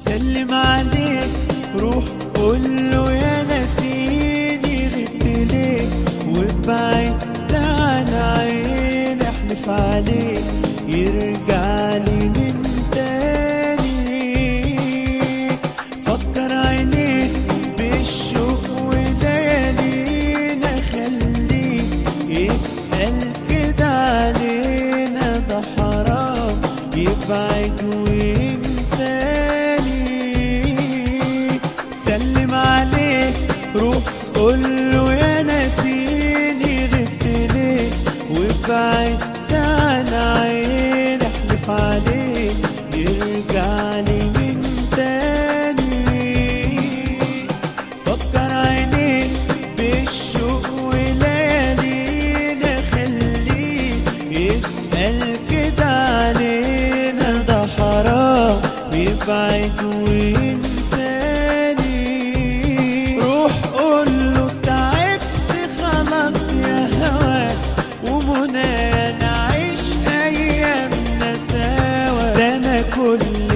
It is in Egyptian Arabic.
سلم عليك روح قول له يا نسيني غبت ليه وبعدت عن عيني احلف عليك يرجع لي من تاني فكر عينيك بالشوق وليالينا خليك يسأل كده علينا ده حرام يبعد وينساني سلم عليك روح قول له يا نسيني غبت ليه وبعدت عن عيني احلف عليك يرجع لي من تاني فكر عينيك بالشوق وليالينا خليك يسأل كده علينا ده حرام يبعد وينساني روح قول له تعبت خلاص يا هوا ومنى نعيش ايامنا سوا ده انا كل